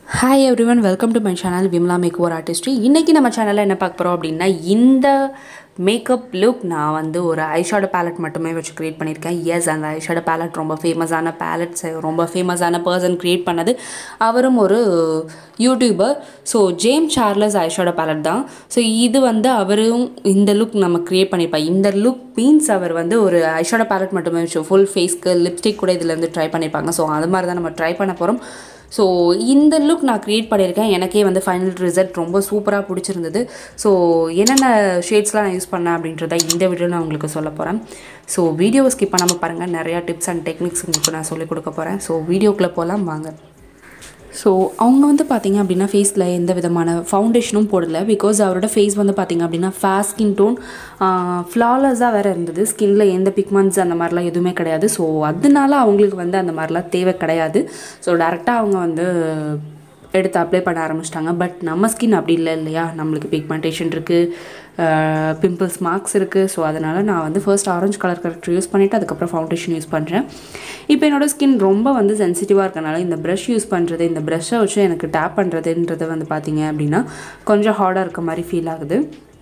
hi everyone welcome to my channel Vimla makeover artistry இன்றைக்கி நம்ம சேனலில் என்ன பார்க்க போகிறோம் அப்படின்னா இந்த மேக்கப் லுக் நான் வந்து ஒரு ஐஷாடோ பேலட் மட்டுமே வச்சு க்ரியேட் பண்ணியிருக்கேன் எஸ் அந்த ஐஷாடோ பேலட் ரொம்ப ஃபேமஸான பேலட்ஸ் ரொம்ப ஃபேமஸான பர்சன் க்ரியேட் பண்ணது அவரும் ஒரு YouTuber so James Charles eyeshadow palette தான் ஸோ இது வந்து அவரும் இந்த லுக் நம்ம க்ரியேட் பண்ணியிருப்போம் இந்த லுக் மீன்ஸ் அவர் வந்து ஒரு ஐஷாடோ பேலட் மட்டுமே வச்சு ஃபுல் ஃபேஸ்க்கு லிப்ஸ்டிக் கூட இதுலேருந்து ட்ரை பண்ணியிருப்பாங்க ஸோ அது மாதிரி தான் நம்ம ட்ரை பண்ண போகிறோம் ஸோ இந்த லுக் நான் க்ரியேட் பண்ணியிருக்கேன் எனக்கே வந்து ஃபைனல் ரிசல்ட் ரொம்ப சூப்பராக பிடிச்சிருந்தது ஸோ என்னென்ன ஷேட்ஸ்லாம் நான் யூஸ் பண்ணேன் அப்படின்றத இந்த வீடியோ நான் உங்களுக்கு சொல்ல போகிறேன் ஸோ வீடியோவை ஸ்கிப் பண்ணாமல் பாருங்கள் நிறையா டிப்ஸ் அண்ட் டெக்னிக்ஸ் உங்களுக்கு நான் சொல்லிக் கொடுக்க போகிறேன் ஸோ வீடியோக்குள்ளே போகலாம் வாங்க ஸோ அவங்க வந்து பார்த்தீங்க அப்படின்னா ஃபேஸில் எந்த விதமான ஃபவுண்டேஷனும் போடல பிகாஸ் அவரோட ஃபேஸ் வந்து பார்த்தீங்க அப்படின்னா ஃபேஸ் ஸ்கின் டோன் ஃப்ளாலஸாக வேறு இருந்தது ஸ்கின்ல எந்த பிக்மெண்ட்ஸ் அந்த மாதிரிலாம் எதுவுமே கிடையாது ஸோ அதனால அவங்களுக்கு வந்து அந்த மாதிரிலாம் தேவை கிடையாது ஸோ டேரெக்டாக அவங்க வந்து எடுத்து அப்ளை பண்ண ஆரம்பிச்சிட்டாங்க பட் நம்ம ஸ்கின் அப்படி இல்லை இல்லையா நம்மளுக்கு பிக்மெண்டேஷன் இருக்குது பிம்பிள்ஸ் மார்க்ஸ் இருக்குது ஸோ அதனால் நான் வந்து first orange colour corrector use பண்ணிவிட்டு அதுக்கப்புறம் ஃபவுண்டேஷன் யூஸ் பண்ணுறேன் இப்போ என்னோடய ஸ்கின் ரொம்ப வந்து சென்சிட்டிவாக இருக்கனால இந்த ப்ரஷ் யூஸ் பண்ணுறது இந்த ப்ரஷ்ஷை வச்சு எனக்கு டேப் பண்ணுறதுன்றது வந்து பார்த்தீங்க அப்படின்னா கொஞ்சம் ஹார்டாக இருக்க மாதிரி ஃபீல் ஆகுது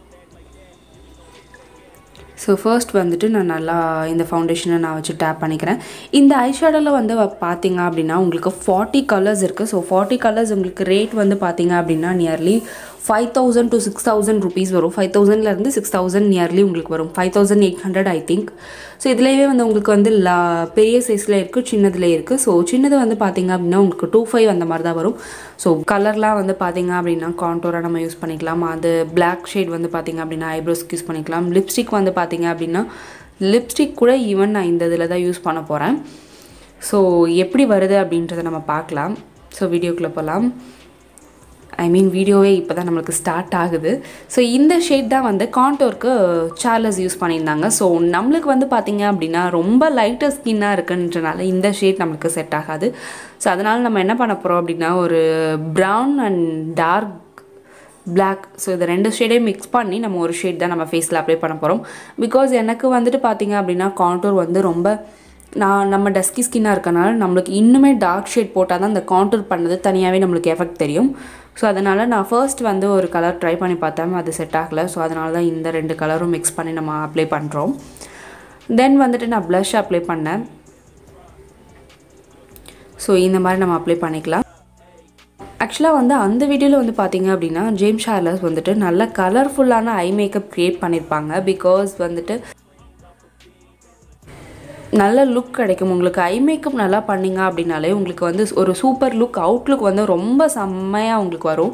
ஸோ ஃபர்ஸ்ட் வந்துட்டு நான் நல்லா இந்த ஃபவுண்டேஷனை நான் வச்சு டேப் பண்ணிக்கிறேன் இந்த ஐஷேடோவில் வந்து பார்த்தீங்க அப்படின்னா உங்களுக்கு ஃபார்ட்டி கலர்ஸ் இருக்குது ஸோ ஃபார்ட்டி கலர்ஸ் உங்களுக்கு ரேட் வந்து பார்த்தீங்க அப்படின்னா nearly five thousand to six thousand rupees வரும் ஃபைவ் தௌசண்ட்லேருந்து சிக்ஸ் தௌசண்ட் நியர்லி உங்களுக்கு வரும் five thousand eight hundred I think so இதுலேயே வந்து உங்களுக்கு வந்து லா பெரிய சைஸில் இருக்குது சின்னதில் இருக்குது ஸோ சின்னது வந்து பார்த்தீங்க அப்படின்னா உங்களுக்கு டூ ஃபைவ் அந்த மாதிரி தான் வரும் ஸோ கலர்லாம் வந்து பார்த்தீங்க அப்படின்னா கான்டோராக நம்ம யூஸ் பண்ணிக்கலாம் அது பிளாக் ஷேட் வந்து பார்த்தீங்க அப்படின்னா ஐப்ரோஸ்க்கு யூஸ் பண்ணிக்கலாம் லிப்ஸ்டிக் வந்து பார்த்தீங்க அப்படின்னா லிப்ஸ்டிக் கூட ஈவன் நான் இந்த இதில் தான் யூஸ் பண்ண போகிறேன் ஸோ எப்படி வருது அப்படின்றத நம்ம பார்க்கலாம் ஸோ வீடியோக்குள்ளே போகலாம் ஐ மீன் வீடியோவே இப்போ தான் நம்மளுக்கு ஸ்டார்ட் ஆகுது ஸோ இந்த ஷேட் தான் வந்து கான்டோருக்கு சார்லஸ் யூஸ் பண்ணியிருந்தாங்க ஸோ நம்மளுக்கு வந்து பார்த்திங்க அப்படின்னா ரொம்ப லைட்டர் ஸ்கின்னாக இருக்குன்றனால இந்த ஷேட் நம்மளுக்கு செட் ஆகாது ஸோ அதனால் நம்ம என்ன பண்ண போகிறோம் அப்படின்னா ஒரு brown and dark black so இது ரெண்டு ஷேடையும் மிக்ஸ் பண்ணி நம்ம ஒரு ஷேட் தான் நம்ம ஃபேஸில் அப்ளை பண்ண போகிறோம் பிகாஸ் எனக்கு வந்துட்டு பார்த்திங்க அப்படின்னா கான்டோர் வந்து ரொம்ப நான் நம்ம டஸ்கி ஸ்கின்னாக இருக்கனால நம்மளுக்கு இன்னுமே டார்க் ஷேட் போட்டால் தான் அந்த கான்டூர் பண்ணது தனியாகவே நம்மளுக்கு எஃபெக்ட் தெரியும் ஸோ அதனால் நான் ஃபர்ஸ்ட் வந்து ஒரு கலர் ட்ரை பண்ணி பார்த்தேன் அது செட் ஆகலை ஸோ அதனால தான் இந்த ரெண்டு கலரும் மிக்ஸ் பண்ணி நம்ம அப்ளை பண்ணுறோம் தென் வந்துட்டு நான் ப்ளஷ் அப்ளை பண்ணேன் ஸோ இந்த மாதிரி நம்ம அப்ளை பண்ணிக்கலாம் ஆக்சுவலாக வந்து அந்த வீடியோவில் வந்து பார்த்தீங்க அப்படின்னா ஜேம் ஷார்லஸ் வந்துட்டு நல்ல கலர்ஃபுல்லான ஐ மேக்கப் க்ரியேட் பண்ணியிருப்பாங்க பிகாஸ் வந்துட்டு நல்ல லுக் கிடைக்கும் உங்களுக்கு ஐ மேக்கப் நல்லா பண்ணிங்க அப்படின்னாலே உங்களுக்கு வந்து ஒரு சூப்பர் லுக் அவுட்லுக் வந்து ரொம்ப செம்மையாக உங்களுக்கு வரும்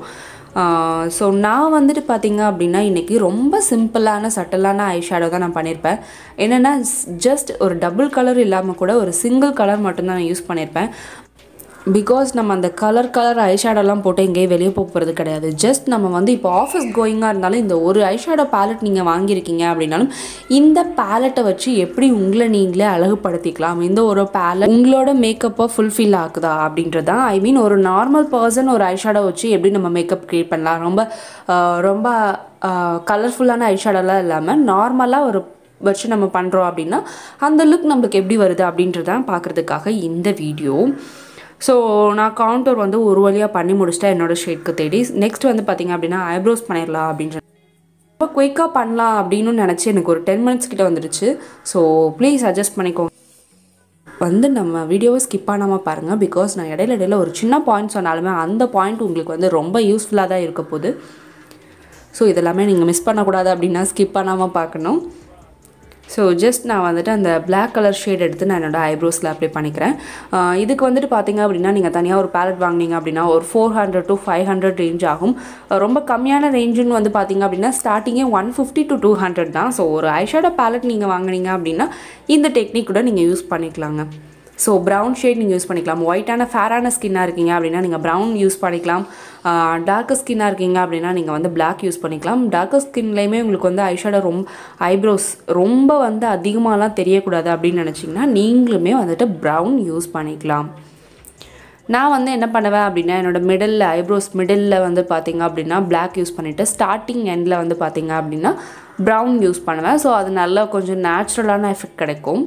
ஸோ நான் வந்துட்டு பார்த்தீங்க அப்படின்னா இன்றைக்கி ரொம்ப சிம்பிளான சட்டலான ஐ ஷேடோ தான் நான் பண்ணியிருப்பேன் என்னென்னா ஜஸ்ட் ஒரு டபுள் கலர் இல்லாமல் கூட ஒரு சிங்கிள் கலர் மட்டும்தான் நான் யூஸ் பண்ணியிருப்பேன் பிகாஸ் நம்ம அந்த கலர் கலர் ஐஷேடோலாம் போட்டு எங்கேயும் வெளியே போக போகிறது கிடையாது ஜஸ்ட் நம்ம வந்து இப்போ ஆஃபீஸ் கோயிங்காக இருந்தாலும் இந்த ஒரு ஐஷேடோ பேலட் நீங்கள் வாங்கியிருக்கீங்க அப்படின்னாலும் இந்த பேலட்டை வச்சு எப்படி உங்களை நீங்களே அழகுபடுத்திக்கலாம் இந்த ஒரு பேலட் உங்களோட மேக்கப்பை ஃபுல்ஃபில் ஆகுதா அப்படின்றது தான் ஐ மீன் ஒரு நார்மல் பர்சன் ஒரு ஐஷேடோ வச்சு எப்படி நம்ம மேக்கப் க்ரியேட் பண்ணலாம் ரொம்ப ரொம்ப கலர்ஃபுல்லான ஐஷேடோலாம் இல்லாமல் நார்மலாக ஒரு வச்சு நம்ம பண்ணுறோம் அப்படின்னா அந்த லுக் நம்மளுக்கு எப்படி வருது அப்படின்றதான் பார்க்குறதுக்காக இந்த வீடியோ ஸோ நான் கவுண்டர் வந்து ஒரு வழியாக பண்ணி முடிச்சிட்டேன் என்னோடய ஷேட்க்கு தேடி நெக்ஸ்ட் வந்து பார்த்திங்க அப்படின்னா ஐப்ரோஸ் பண்ணிடலாம் அப்படின்ற ரொம்ப குயிக்காக பண்ணலாம் அப்படின்னு நினச்சி எனக்கு ஒரு டென் மினிட்ஸ் கிட்ட வந்துடுச்சு ஸோ ப்ளீஸ் அட்ஜஸ்ட் பண்ணிக்கோங்க வந்து நம்ம வீடியோவை ஸ்கிப் பண்ணாமல் பாருங்கள் பிகாஸ் நான் இடையில இடையில ஒரு சின்ன பாயிண்ட் சொன்னாலுமே அந்த பாயிண்ட் உங்களுக்கு வந்து ரொம்ப யூஸ்ஃபுல்லாக தான் இருக்க போகுது ஸோ இதெல்லாமே நீங்கள் மிஸ் பண்ணக்கூடாது அப்படின்னா ஸ்கிப் பண்ணாமல் பார்க்கணும் ஸோ ஜஸ்ட் நான் வந்துட்டு அந்த பிளாக் கலர் ஷேட் எடுத்து நான் என்னோடய ஐப்ரோஸில் அப்ளை பண்ணிக்கிறேன் இதுக்கு வந்துட்டு பார்த்தீங்க அப்படின்னா நீங்கள் தனியாக ஒரு பேலட் வாங்கினீங்க அப்படின்னா ஒரு four hundred to five hundred range ஆகும் ரொம்ப கம்மியான ரேஞ்சுன்னு வந்து பார்த்தீங்க அப்படின்னா ஸ்டார்டிங்கே one fifty to two hundred தான் ஸோ ஒரு ஐஷேடோ பேலட் நீங்கள் வாங்கினீங்க அப்படின்னா இந்த டெக்னிக் கூட நீங்கள் யூஸ் பண்ணிக்கலாங்க ஸோ ப்ரௌன் ஷேட் நீங்கள் யூஸ் பண்ணிக்கலாம் ஒயிட்டான ஃபேரான ஸ்கின்னாக இருக்கீங்க அப்படின்னா நீங்கள் ப்ரௌன் யூஸ் பண்ணிக்கலாம் டார்க்கர் ஸ்கின்னாக இருக்கீங்க அப்படின்னா நீங்கள் வந்து பிளாக் யூஸ் பண்ணிக்கலாம் டார்க்கர் ஸ்கின்லேயுமே உங்களுக்கு வந்து ஐஷேடோ ரொம்ப ஐப்ரோஸ் ரொம்ப வந்து அதிகமாகலாம் தெரியக்கூடாது அப்படின்னு நினச்சிங்கன்னா நீங்களுமே வந்துட்டு ப்ரௌன் யூஸ் பண்ணிக்கலாம் நான் வந்து என்ன பண்ணுவேன் அப்படின்னா என்னோடய மிடில் ஐப்ரோஸ் மிடில் வந்து பார்த்தீங்க அப்படின்னா பிளாக் யூஸ் பண்ணிவிட்டு ஸ்டார்டிங் எண்டில் வந்து பார்த்தீங்க அப்படின்னா ப்ரௌன் யூஸ் பண்ணுவேன் ஸோ அது நல்லா கொஞ்சம் நேச்சுரலான எஃபெக்ட் கிடைக்கும்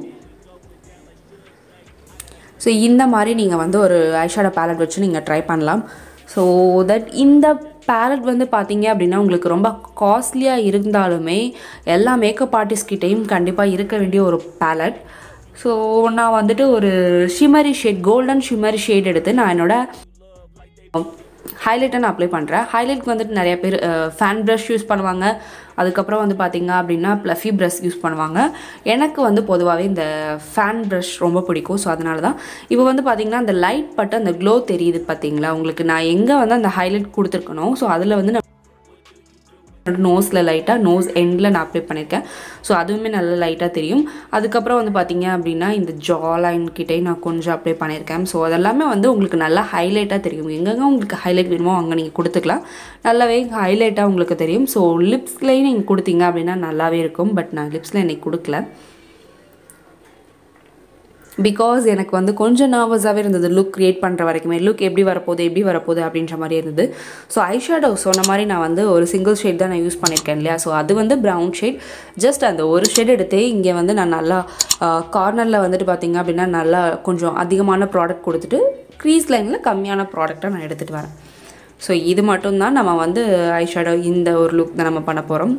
ஸோ இந்த மாதிரி நீங்கள் வந்து ஒரு ஐஷேடோ பேலட் வச்சு நீங்கள் ட்ரை பண்ணலாம் ஸோ தட் இந்த பேலட் வந்து பார்த்தீங்க அப்படின்னா உங்களுக்கு ரொம்ப காஸ்ட்லியாக இருந்தாலுமே எல்லா மேக்கப் ஆர்டிஸ்ட்கிட்டையும் கண்டிப்பாக இருக்க வேண்டிய ஒரு பேலட் ஸோ நான் வந்துட்டு ஒரு shimmery shade golden shimmery shade எடுத்து நான் என்னோட ஹைலைட்டை நான் அப்ளை பண்ணுறேன் ஹைலைட்க்கு வந்துட்டு நிறைய பேர் ஃபேன் ப்ரஷ் யூஸ் பண்ணுவாங்க அதுக்கப்புறம் வந்து பார்த்தீங்க அப்படின்னா ப்ளஃபி ப்ரஷ் யூஸ் பண்ணுவாங்க எனக்கு வந்து பொதுவாகவே இந்த ஃபேன் ப்ரஷ் ரொம்ப பிடிக்கும் ஸோ அதனால தான் இப்போ வந்து பார்த்தீங்கன்னா அந்த லைட் பட்டு அந்த க்ளோ தெரியுது பார்த்தீங்களா உங்களுக்கு நான் எங்கே வந்து அந்த ஹைலைட் கொடுத்துருக்கணும் ஸோ அதில் வந்து நான் நோஸில் லைட்டாக நோஸ் எண்டில் நான் அப்ளை பண்ணியிருக்கேன் ஸோ அதுவுமே நல்லா லைட்டாக தெரியும் அதுக்கப்புறம் வந்து பார்த்தீங்க அப்படின்னா இந்த ஜா லைன் கிட்டே நான் கொஞ்சம் அப்ளை பண்ணியிருக்கேன் ஸோ அதெல்லாமே வந்து உங்களுக்கு நல்லா ஹைலைட்டாக தெரியும் எங்கெங்கே உங்களுக்கு ஹைலைட் வேணுமோ அங்கே நீங்கள் கொடுத்துக்கலாம் நல்லாவே ஹைலைட்டாக உங்களுக்கு தெரியும் ஸோ லிப்ஸ்லேயும் நீங்கள் கொடுத்தீங்க அப்படின்னா நல்லாவே இருக்கும் பட் நான் லிப்ஸில் இன்னைக்கு கொடுக்கல பிகாஸ் எனக்கு வந்து கொஞ்சம் நர்வஸாகவே இருந்தது லுக் க்ரியேட் பண்ணுற வரைக்குமே லுக் எப்படி வரப்போகுது எப்படி வரப்போகுது அப்படின்ற மாதிரி இருந்தது ஸோ ஐஷேடோ சொன்ன மாதிரி நான் வந்து ஒரு சிங்கிள் ஷேட் தான் நான் யூஸ் பண்ணியிருக்கேன் இல்லையா ஸோ அது வந்து ப்ரௌன் ஷேட் ஜஸ்ட் அந்த ஒரு ஷேட் எடுத்தே இங்கே வந்து நான் நல்லா கார்னரில் வந்துட்டு பார்த்தீங்க அப்படின்னா நல்லா கொஞ்சம் அதிகமான ப்ராடக்ட் கொடுத்துட்டு க்ரீஸ் லைனில் கம்மியான ப்ராடக்டாக நான் எடுத்துகிட்டு வரேன் ஸோ இது மட்டும்தான் நம்ம வந்து ஐஷேடோ இந்த ஒரு லுக் தான் நம்ம பண்ண போகிறோம்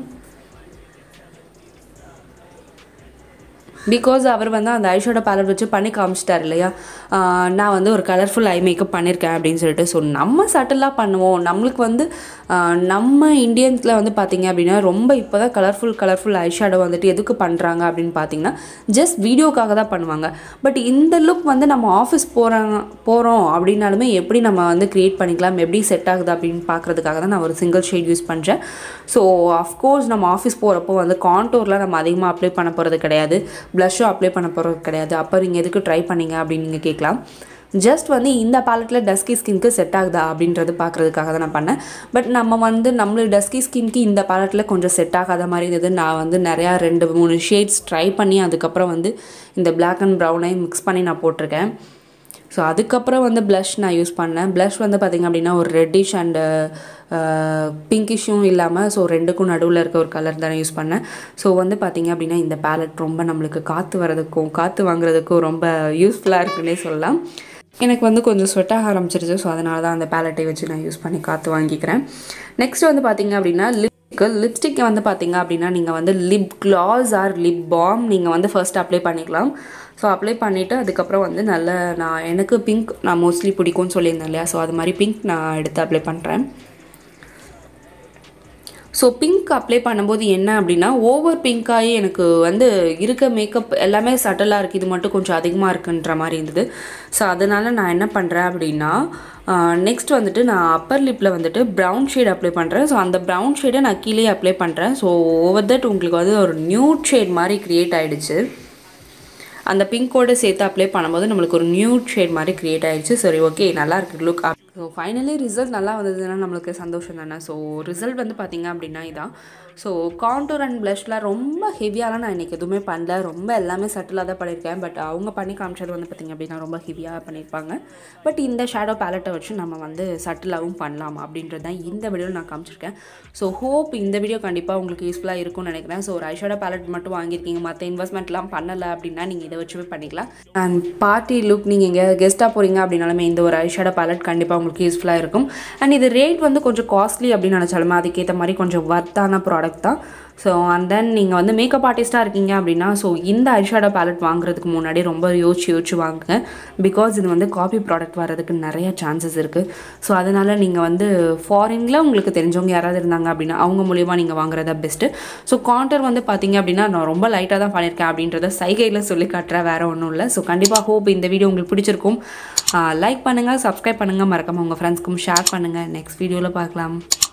பிகாஸ் அவர் வந்து அந்த ஐஷோட பேலட் வச்சு பண்ணி காமிச்சிட்டார் இல்லையா ஆஹ் நான் வந்து ஒரு கலர்ஃபுல் ஐ மேக்கப் பண்ணியிருக்கேன் அப்படின்னு சொல்லிட்டு ஸோ நம்ம சட்டிலாக பண்ணுவோம் நம்மளுக்கு வந்து ஆஹ் நம்ம இந்தியன்ஸில் வந்து பார்த்தீங்க அப்படின்னா ரொம்ப இப்போ தான் கலர்ஃபுல் கலர்ஃபுல் ஐஷேடோ வந்துட்டு எதுக்கு பண்ணுறாங்க அப்படின்னு பார்த்தீங்கன்னா ஜஸ்ட் வீடியோக்காக தான் பண்ணுவாங்க பட் இந்த லுக் வந்து நம்ம ஆஃபீஸ் போகிறாங்க போகிறோம் அப்படின்னாலுமே எப்படி நம்ம வந்து க்ரியேட் பண்ணிக்கலாம் எப்படி செட் ஆகுது அப்படின்னு பார்க்குறதுக்காக தான் நான் ஒரு சிங்கிள் ஷேட் யூஸ் பண்ணுறேன் ஸோ அஃப்கோர்ஸ் நம்ம ஆஃபீஸ் போகிறப்போ வந்து கான்டோர்லாம் நம்ம அதிகமாக அப்ளை பண்ண போகிறது கிடையாது ப்ளஷ்ஷும் அப்ளை பண்ண போகிறது கிடையாது அப்போ நீங்கள் எதுக்கு ட்ரை பண்ணீங்க அப்படின்னு நீங்கள் கேட்கலாம் ஜஸ்ட் வந்து இந்த பேலட்டில் டஸ்கி ஸ்கின்க்கு செட் ஆகுதா அப்படின்றது பார்க்குறதுக்காக தான் நான் பண்ணேன் பட் நம்ம வந்து நம்மளுக்கு டஸ்கி ஸ்கின்க்கு இந்த பேலட்டில் கொஞ்சம் செட் ஆகாத மாதிரி இருந்தது நான் வந்து நிறையா ரெண்டு மூணு ஷேட்ஸ் ட்ரை பண்ணி அதுக்கப்புறம் வந்து இந்த பிளாக் அண்ட் ப்ரௌனை மிக்ஸ் பண்ணி நான் போட்டிருக்கேன் ஸோ அதுக்கப்புறம் வந்து ப்ளஷ் நான் யூஸ் பண்ணேன் ப்ளஷ் வந்து பார்த்திங்க அப்படின்னா ஒரு ரெட்டிஷ் அண்டு பிங்கிஷும் இல்லாமல் ஸோ ரெண்டுக்கும் நடுவில் இருக்க ஒரு கலர் தான் யூஸ் பண்ணேன் ஸோ வந்து பார்த்திங்க அப்படின்னா இந்த பேலட் ரொம்ப நம்மளுக்கு காற்று வரதுக்கும் காற்று வாங்குறதுக்கும் ரொம்ப யூஸ்ஃபுல்லாக இருக்குன்னே சொல்லலாம் எனக்கு வந்து கொஞ்சம் ஸ்வெட் ஆக ஆரம்பிச்சிருச்சு ஸோ அதனால தான் அந்த பேலட்டை வச்சு நான் யூஸ் பண்ணி காற்று வாங்கிக்கிறேன் நெக்ஸ்ட் வந்து பார்த்திங்க அப்படின்னா லிப்க்கு லிப்ஸ்டிக் வந்து பார்த்திங்க அப்படின்னா நீங்கள் வந்து lip gloss or lip balm நீங்கள் வந்து ஃபர்ஸ்ட் அப்ளை பண்ணிக்கலாம் ஸோ அப்ளை பண்ணிவிட்டு அதுக்கப்புறம் வந்து நல்ல நான் எனக்கு பிங்க் நான் மோஸ்ட்லி பிடிக்கும்னு சொல்லியிருந்தேன் இல்லையா ஸோ அது மாதிரி பிங்க் நான் எடுத்து அப்ளை பண்ணுறேன் ஸோ பிங்க் அப்ளை பண்ணும்போது என்ன அப்படின்னா ஓவர் பிங்காகி எனக்கு வந்து இருக்க மேக்கப் எல்லாமே சட்டலாக இருக்குது இது மட்டும் கொஞ்சம் அதிகமாக இருக்குன்ற மாதிரி இருந்தது ஸோ அதனால் நான் என்ன பண்ணுறேன் அப்படின்னா நெக்ஸ்ட் வந்துட்டு நான் அப்பர் லிப்பில் வந்துட்டு ப்ரௌன் ஷேட் அப்ளை பண்ணுறேன் ஸோ அந்த ப்ரௌன் ஷேடை நான் கீழே அப்ளை பண்ணுறேன் ஸோ ஓவர் தட் உங்களுக்கு வந்து ஒரு நியூட் ஷேட் மாதிரி க்ரியேட் ஆகிடுச்சு அந்த பிங்கோட சேர்த்து அப்ளை பண்ணும்போது நம்மளுக்கு ஒரு நியூட் ஷேட் மாதிரி க்ரியேட் ஆயிடுச்சு சரி ஓகே நல்லா இருக்கு லுக் ஸோ ஃபைனலி ரிசல்ட் நல்லா வந்ததுன்னா நம்மளுக்கு சந்தோஷம் தானே ஸோ ரிசல்ட் வந்து பார்த்தீங்க அப்படின்னா இதான் ஸோ காண்டூர் அண்ட் ப்ளஷ்லாம் ரொம்ப ஹெவியாலாம் நான் இன்றைக்கி எதுவுமே பண்ணல ரொம்ப எல்லாமே சட்டிலாக தான் பண்ணியிருக்கேன் பட் அவங்க பண்ணி காமிச்சது வந்து பார்த்திங்க அப்படின்னா ரொம்ப ஹெவியாக பண்ணியிருப்பாங்க பட் இந்த ஷேடோ பேலட்டை வச்சு நம்ம வந்து சட்டிலாகவும் பண்ணலாம் அப்படின்றது தான் இந்த வீடியோவில் நான் காமிச்சிருக்கேன் ஸோ ஹோப் இந்த வீடியோ கண்டிப்பாக உங்களுக்கு யூஸ்ஃபுல்லாக இருக்கும்னு நினைக்கிறேன் ஸோ ஒரு ஐஷேடோ பேலட் மட்டும் வாங்கியிருக்கீங்க மற்ற இன்வெஸ்ட்மெண்ட்லாம் பண்ணலை அப்படின்னா நீங்கள் இதை வச்சுமே பண்ணிக்கலாம் அண்ட் பார்ட்டி லுக் நீங்கள் எங்கே கெஸ்ட்டாக போகிறீங்க அப்படின்னாலுமே இந்த ஒரு ஐஷேடோ பேலட் கண்டிப்பாக உங்களுக்கு யூஸ்ஃபுல்லாக இருக்கும் அண்ட் இது ரேட் வந்து கொஞ்சம் காஸ்ட்லி அப்படின்னு நினச்சாலுமே அதுக்கேற்ற மாதிரி கொஞ்சம் வர்த்தான ப்ராடக்ட் தான் ஸோ அண்ட் தென் நீங்கள் வந்து மேக்கப் ஆர்டிஸ்ட்டாக இருக்கீங்க அப்படின்னா ஸோ இந்த ஐஷேடோ பேலட் வாங்குறதுக்கு முன்னாடி ரொம்ப யோசிச்சு யோசிச்சு வாங்குங்க பிகாஸ் இது வந்து காப்பி ப்ராடக்ட் வர்றதுக்கு நிறைய சான்சஸ் இருக்குது ஸோ அதனால் நீங்கள் வந்து ஃபாரினில் உங்களுக்கு தெரிஞ்சவங்க யாராவது இருந்தாங்க அப்படின்னா அவங்க மூலியமாக நீங்கள் வாங்குறதா பெஸ்ட்டு ஸோ காண்டர் வந்து பார்த்தீங்க அப்படின்னா நான் ரொம்ப லைட்டாக தான் பண்ணியிருக்கேன் அப்படின்றத சைகையில் சொல்லி காட்டுறேன் வேறு ஒன்றும் இல்லை ஸோ கண்டிப்பாக ஹோப் இந்த வீடியோ உங்களுக்கு பிடிச்சிருக்கும் லைக் பண்ணுங்கள் சப்ஸ்கிரைப் பண்ணுங்கள் மறக்காமல் உங்கள் ஃப்ரெண்ட்ஸ்க்கும் ஷேர் பண்ணுங்கள் நெக்ஸ்ட் வீடியோவில் பார்க்கலாம்